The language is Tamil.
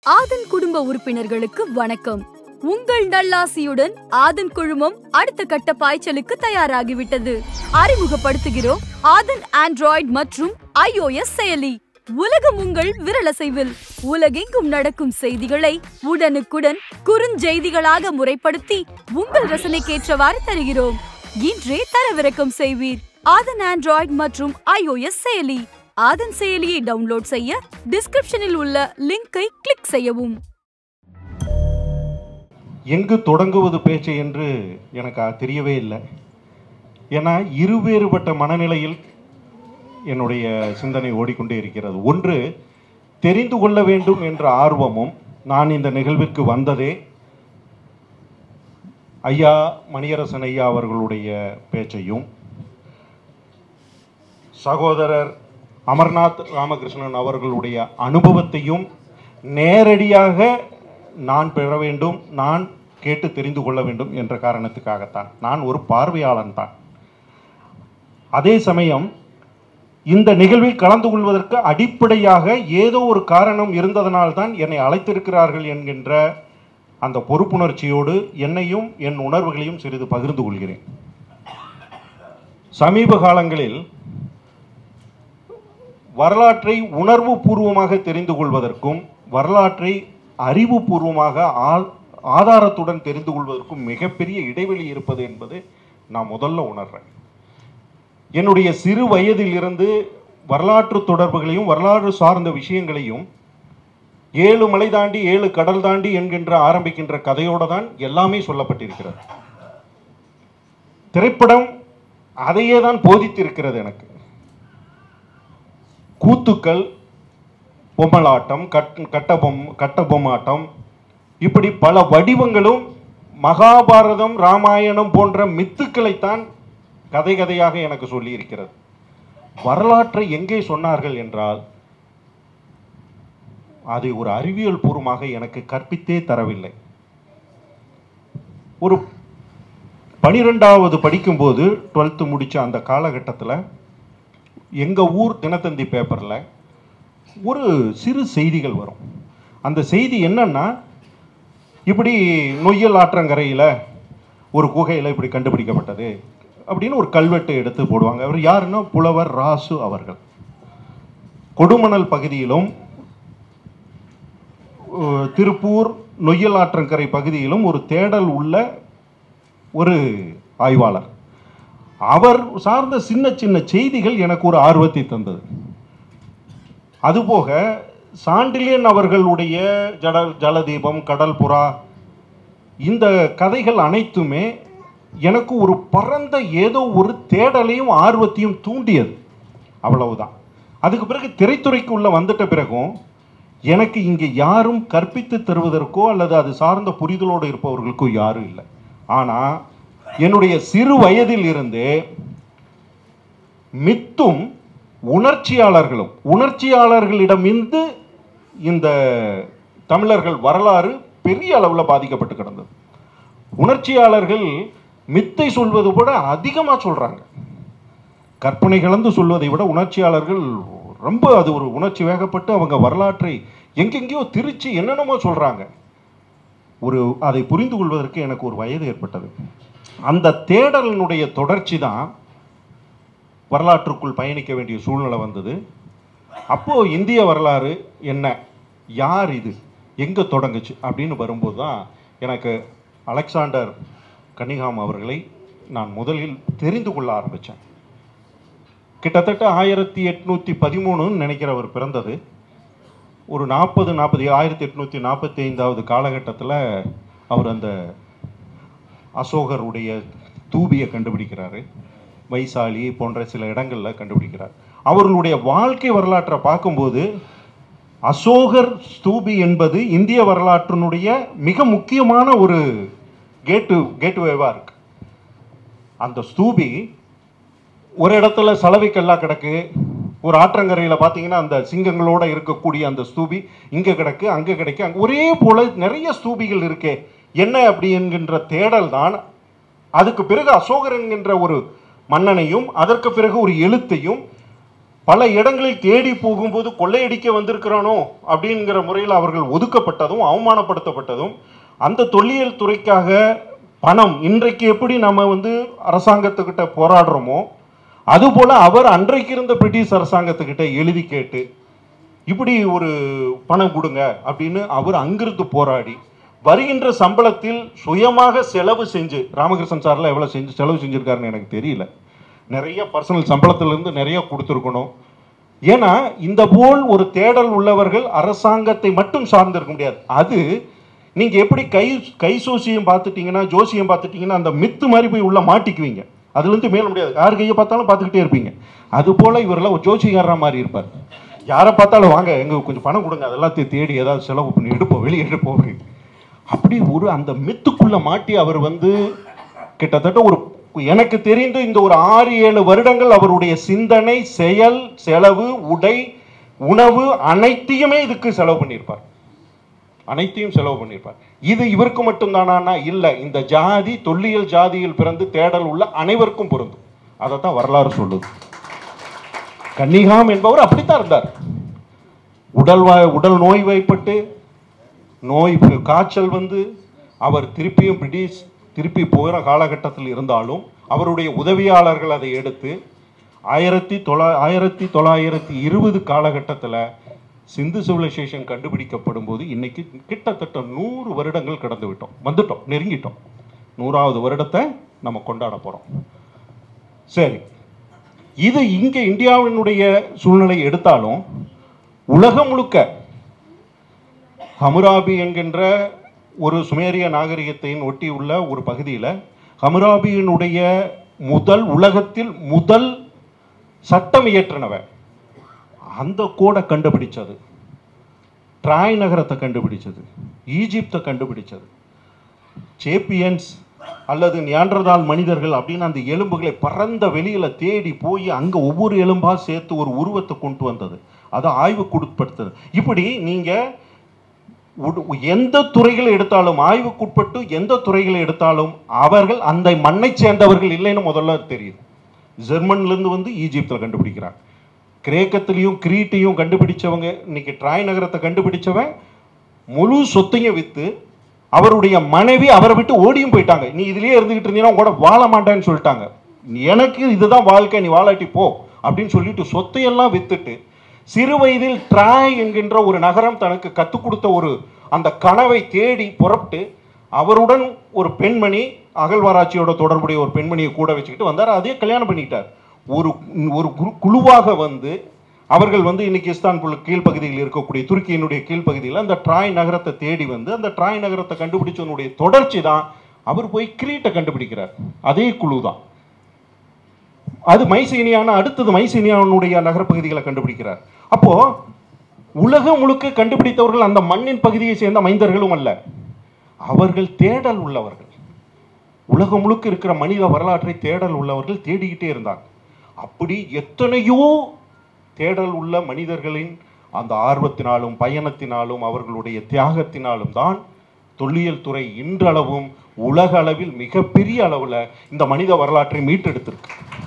ஆதன் குடும்ப உறுப்பினர்களுக்கு வணக்கம் உங்கள் நல்லாசியுடன் ஆதன் குழுமம் அடுத்த கட்ட பாய்ச்சலுக்கு தயாராகிவிட்டது அறிமுகப்படுத்துகிறோம் ஆதன் ஆண்ட்ராய்டு மற்றும் iOS செயலி உலகம் உங்கள் விரலசைவில் உலகெங்கும் நடக்கும் செய்திகளை உடனுக்குடன் குறுஞ்செய்திகளாக முறைப்படுத்தி உங்கள் ரசனைக்கேற்றவாறு தருகிறோம் இன்றே தரவிறக்கம் செய்வீர் ஆதன் ஆண்ட்ராய்டு மற்றும் iOS செயலி ஆதன் செயலியை டவுன்லோட் செய்ய டிஸ்கிரிப்ஷனில் உள்ள லிங்கை கிளிக் செய்யவும் எங்கு தொடங்குவது பேச்சு என்று எனக்கு அ- தெரியவே இல்லை ஏன்னா இருவேறுபட்ட மனநிலையில் என்னுடைய சிந்தனை ஓடிக்கொண்டே இருக்கிறது ஒன்று தெரிந்து கொள்ள வேண்டும் என்ற ஆர்வமும் நான் இந்த நிகழ்விற்கு வந்ததே ஐயா மணியரசன் ஐயா அவர்களுடைய பேச்சையும் சகோதரர் அமர்நாத் ராமகிருஷ்ணன் அவர்களுடைய அனுபவத்தையும் நேரடியாக நான் பெற வேண்டும் நான் கேட்டு தெரிந்து கொள்ள வேண்டும் என்ற காரணத்துக்காகத்தான் நான் ஒரு பார்வையாளன் தான் அதே சமயம் இந்த நிகழ்வில் கலந்து கொள்வதற்கு அடிப்படையாக ஏதோ ஒரு காரணம் இருந்ததனால்தான் என்னை அழைத்திருக்கிறார்கள் என்கின்ற அந்த பொறுப்புணர்ச்சியோடு என்னையும் என் உணர்வுகளையும் சிறிது பகிர்ந்து கொள்கிறேன் சமீப காலங்களில் வரலாற்றை உணர்வு பூர்வமாக தெரிந்து கொள்வதற்கும் வரலாற்றை அறிவுபூர்வமாக ஆ- ஆதாரத்துடன் தெரிந்து கொள்வதற்கும் மிகப்பெரிய இடைவெளி இருப்பது என்பது நான் முதல்ல உணர்றேன் என்னுடைய சிறு வயதில் இருந்து வரலாற்று தொடர்புகளையும் வரலாறு சார்ந்த விஷயங்களையும் ஏழு மலை தாண்டி ஏழு கடல் தாண்டி என்கின்ற ஆரம்பிக்கின்ற கதையோடு தான் எல்லாமே சொல்லப்பட்டிருக்கிறது திரைப்படம் அதையே தான் போதித்திருக்கிறது எனக்கு கூத்துக்கள் பொம்மலாட்டம் கட் கட்ட பொம் கட்ட பொம்மாட்டம் இப்படி பல வடிவங்களும் மகாபாரதம் ராமாயணம் போன்ற மித்துக்களைத்தான் கதை கதையாக எனக்கு சொல்லி இருக்கிறது வரலாற்றை எங்கே சொன்னார்கள் என்றால் அதை ஒரு அறிவியல் பூர்வமாக எனக்கு கற்பித்தே தரவில்லை ஒரு பனிரெண்டாவது படிக்கும்போது டுவெல்த்து முடிச்ச அந்த காலகட்டத்தில் எங்கள் ஊர் தினத்தந்தி பேப்பரில் ஒரு சிறு செய்திகள் வரும் அந்த செய்தி என்னன்னா இப்படி நொய்யல் ஆற்றங்கரையில் ஒரு குகையில் இப்படி கண்டுபிடிக்கப்பட்டது அப்படின்னு ஒரு கல்வெட்டு எடுத்து போடுவாங்க அவர் யாருன்னா புலவர் ராசு அவர்கள் கொடுமணல் பகுதியிலும் அஹ், திருப்பூர் நொய்யல் ஆற்றங்கரை பகுதியிலும் ஒரு தேடல் உள்ள ஒரு ஆய்வாளர் அவர் சார்ந்த சின்ன சின்ன செய்திகள் எனக்கு ஒரு ஆர்வத்தை தந்தது அதுபோக சாண்டிலியன் அவர்களுடைய ஜட ஜலதீபம் கடல் புறா இந்த கதைகள் அனைத்துமே எனக்கு ஒரு பரந்த ஏதோ ஒரு தேடலையும் ஆர்வத்தையும் தூண்டியது அவ்வளவுதான் அதுக்கு பிறகு திரைத்துறைக்கு உள்ள வந்துட்ட பிறகும் எனக்கு இங்கே யாரும் கற்பித்து தருவதற்கோ அல்லது அது சார்ந்த புரிதலோடு இருப்பவர்களுக்கோ யாரும் இல்லை ஆனால் என்னுடைய சிறு வயதில் இருந்தே மித்தும் உணர்ச்சியாளர்களும் உணர்ச்சியாளர்களிடமிருந்து இந்த தமிழர்கள் வரலாறு பெரிய அளவில் பாதிக்கப்பட்டு கிடந்தது உணர்ச்சியாளர்கள் மித்தை சொல்வது விட அதிகமாக சொல்கிறாங்க கற்பனை கலந்து சொல்வதை விட உணர்ச்சியாளர்கள் ரொம்ப அது ஒரு உணர்ச்சி வேகப்பட்டு அவங்க வரலாற்றை எங்கெங்கேயோ திருச்சி என்னென்னமோ சொல்கிறாங்க ஒரு அதை புரிந்து கொள்வதற்கு எனக்கு ஒரு வயது ஏற்பட்டது அந்த தேடலினுடைய தொடர்ச்சி தான் வரலாற்றுக்குள் பயணிக்க வேண்டிய சூழ்நிலை வந்தது அப்போது இந்திய வரலாறு என்ன யார் இது எங்கே தொடங்குச்சு அப்படின்னு வரும்போது தான் எனக்கு அலெக்சாண்டர் கன்னிகாம் அவர்களை நான் முதலில் தெரிந்து கொள்ள ஆரம்பித்தேன் கிட்டத்தட்ட ஆயிரத்தி எட்நூற்றி பதிமூணுன்னு நினைக்கிற அவர் பிறந்தது ஒரு நாற்பது நாற்பது ஆயிரத்தி எட்நூற்றி நாற்பத்தி ஐந்தாவது காலகட்டத்தில் அவர் அந்த அசோகருடைய தூபியை கண்டுபிடிக்கிறாரு வைசாலி போன்ற சில இடங்களில் கண்டுபிடிக்கிறார் அவர்களுடைய வாழ்க்கை வரலாற்றை பார்க்கும்போது அசோகர் ஸ்தூபி என்பது இந்திய வரலாற்றினுடைய மிக முக்கியமான ஒரு கேட்டு கேட்வேவாக இருக்கு அந்த ஸ்தூபி ஒரு இடத்துல சலவைக்கல்லா கிடக்கு ஒரு ஆற்றங்கரையில் பார்த்தீங்கன்னா அந்த சிங்கங்களோட இருக்கக்கூடிய அந்த ஸ்தூபி இங்கே கிடக்கு அங்கே கிடக்கு அங்க ஒரே போல நிறைய ஸ்தூபிகள் இருக்கே என்ன அப்படி என்கின்ற தேடல் தான் அதுக்கு பிறகு அசோகர் என்கின்ற ஒரு மன்னனையும் அதற்கு பிறகு ஒரு எழுத்தையும் பல இடங்களில் தேடி போகும்போது கொள்ளையடிக்க வந்திருக்கிறானோ அப்படிங்கிற முறையில் அவர்கள் ஒதுக்கப்பட்டதும் அவமானப்படுத்தப்பட்டதும் அந்த தொல்லியல் துறைக்காக பணம் இன்றைக்கு எப்படி நம்ம வந்து அரசாங்கத்துக்கிட்ட போராடுறோமோ அதுபோல அவர் அன்றைக்கு இருந்த பிரிட்டிஷ் அரசாங்கத்துக்கிட்ட எழுதி கேட்டு இப்படி ஒரு பணம் கொடுங்க அப்படின்னு அவர் அங்கிருந்து போராடி வருகின்ற சம்பளத்தில் சுயமாக செலவு செஞ்சு ராமகிருஷ்ணன் சார்லாம் எவ்வளோ செஞ்சு செலவு செஞ்சிருக்காருன்னு எனக்கு தெரியல நிறைய பர்சனல் சம்பளத்திலிருந்து நிறைய கொடுத்துருக்கணும் ஏன்னா இந்த போல் ஒரு தேடல் உள்ளவர்கள் அரசாங்கத்தை மட்டும் சார்ந்திருக்க முடியாது அது நீங்க எப்படி கை கை சோசியம் பார்த்துட்டீங்கன்னா ஜோசியம் பார்த்துட்டீங்கன்னா அந்த மித்து மாதிரி போய் உள்ள மாட்டிக்குவீங்க அதுலேருந்து மேல முடியாது யார் கையை பார்த்தாலும் பார்த்துக்கிட்டே இருப்பீங்க அது போல இவரெல்லாம் ஒரு ஜோசிகாரா மாதிரி இருப்பார் யாரை பார்த்தாலும் வாங்க எங்க கொஞ்சம் பணம் கொடுங்க அதெல்லாம் தே- தேடி ஏதாவது செலவு பண்ணி எடுப்போம் வெளியே எடுப்போம் அப்படின்னு. அப்படி ஒரு அந்த மித்துக்குள்ள மாட்டி அவர் வந்து கிட்டத்தட்ட ஒரு எனக்கு தெரிந்து இந்த ஒரு ஆறு ஏழு வருடங்கள் அவருடைய சிந்தனை செயல் செலவு உடை உணவு அனைத்தையுமே இதுக்கு செலவு பண்ணியிருப்பார் அனைத்தையும் செலவு பண்ணியிருப்பார் இது இவருக்கு மட்டும்தானா இல்லை இந்த ஜாதி தொல்லியல் ஜாதியில் பிறந்து தேடல் உள்ள அனைவருக்கும் பொருந்தும் அதை தான் வரலாறு சொல்லுது கன்னிகாம் என்பவர் அப்படித்தான் இருந்தார் உடல் வா- உடல் நோய் வாய்ப்பட்டு நோய் காய்ச்சல் வந்து அவர் திருப்பியும் பிரிட்டிஷ் திருப்பி போகிற காலகட்டத்தில் இருந்தாலும் அவருடைய உதவியாளர்கள் அதை எடுத்து ஆயிரத்தி தொள்ளா ஆயிரத்தி தொள்ளாயிரத்தி இருபது காலகட்டத்தில் சிந்து சிவிலைசேஷன் கண்டுபிடிக்கப்படும் போது இன்னைக்கு கிட்டத்தட்ட நூறு வருடங்கள் கடந்து விட்டோம் வந்துட்டோம் நெருங்கிட்டோம் நூறாவது வருடத்தை நம்ம கொண்டாட போகிறோம் சரி இது இங்கே இந்தியாவினுடைய சூழ்நிலை எடுத்தாலும் உலகம் முழுக்க ஹமுராபி என்கின்ற ஒரு சுமேரிய நாகரிகத்தையும் ஒட்டியுள்ள ஒரு பகுதியில் ஹமுராபியினுடைய முதல் உலகத்தில் முதல் சட்டம் இயற்றினவன் அந்த கோடை கண்டுபிடிச்சது ட்ராய் நகரத்தை கண்டுபிடிச்சது ஈஜிப்தை கண்டுபிடிச்சது சேப்பியன்ஸ் அல்லது நியாண்டர்தால் மனிதர்கள் அப்படின்னு அந்த எலும்புகளை பறந்த வெளியில தேடி போய் அங்க ஒவ்வொரு எலும்பா சேர்த்து ஒரு உருவத்தை கொண்டு வந்தது அதை ஆய்வுக்குட்படுத்தது இப்படி நீங்க உடு- எந்த துறைகளை எடுத்தாலும் ஆய்வுக்குட்பட்டு எந்த துறைகளை எடுத்தாலும் அவர்கள் அந்த மண்ணை சேர்ந்தவர்கள் இல்லைன்னு முதல்ல தெரியுது ஜெர்மன்ல இருந்து வந்து ஈஜிப்தில் கண்டுபிடிக்கிறாங்க கிரேக்கத்திலையும் கிரீட்டையும் கண்டுபிடிச்சவங்க இன்னைக்கு ட்ராய் நகரத்தை கண்டுபிடிச்சவன் முழு சொத்தையும் வித்து அவருடைய மனைவி அவரை விட்டு ஓடியும் போயிட்டாங்க நீ இதுலயே இருந்துகிட்டு இருந்தீங்கன்னா உங்க கூட வாழ மாட்டேன்னு சொல்லிட்டாங்க எனக்கு இதுதான் வாழ்க்கை நீ வாழாட்டி போ அப்படின்னு சொல்லிட்டு சொத்தையெல்லாம் வித்துட்டு சிறு வயதில் ட்ராய் என்கின்ற ஒரு நகரம் தனக்கு கற்றுக் கொடுத்த ஒரு அந்த கனவை தேடி புறப்பட்டு அவருடன் ஒரு பெண்மணி அகழ்வாராய்ச்சியோட தொடர்புடைய ஒரு பெண்மணியை கூட வச்சுக்கிட்டு வந்தார் அதே கல்யாணம் பண்ணிக்கிட்டார் ஒரு ஒரு குரு- குழுவாக வந்து அவர்கள் வந்து இன்னைக்கு இஸ்தான்புல் கீழ்ப்பகுதியில் இருக்கக்கூடிய துருக்கியினுடைய கீழ்ப்பகுதியில் அந்த ட்ராய் நகரத்தை தேடி வந்து அந்த ட்ராய் நகரத்தை கண்டுபிடிச்சதனுடைய தொடர்ச்சி தான் அவர் போய் கிரீட்டை கண்டுபிடிக்கிறார் அதே குழு தான் அது மைசீனியான அடுத்தது மைசீனியானுடைய நகரப்பகுதிகளை கண்டுபிடிக்கிறார் அப்போ உலகம் முழுக்க கண்டுபிடித்தவர்கள் அந்த மண்ணின் பகுதியை சேர்ந்த மைந்தர்களும் அல்ல அவர்கள் தேடல் உள்ளவர்கள் உலகம் முழுக்க இருக்கிற மனித வரலாற்றை தேடல் உள்ளவர்கள் தேடிக்கிட்டே இருந்தாங்க அப்படி எத்தனையோ தேடல் உள்ள மனிதர்களின் அந்த ஆர்வத்தினாலும் பயணத்தினாலும் அவர்களுடைய தியாகத்தினாலும் தான் தொல்லியல் துறை இன்றளவும் உலக அளவில் மிகப்பெரிய அளவில் இந்த மனித வரலாற்றை மீட்டெடுத்திருக்கு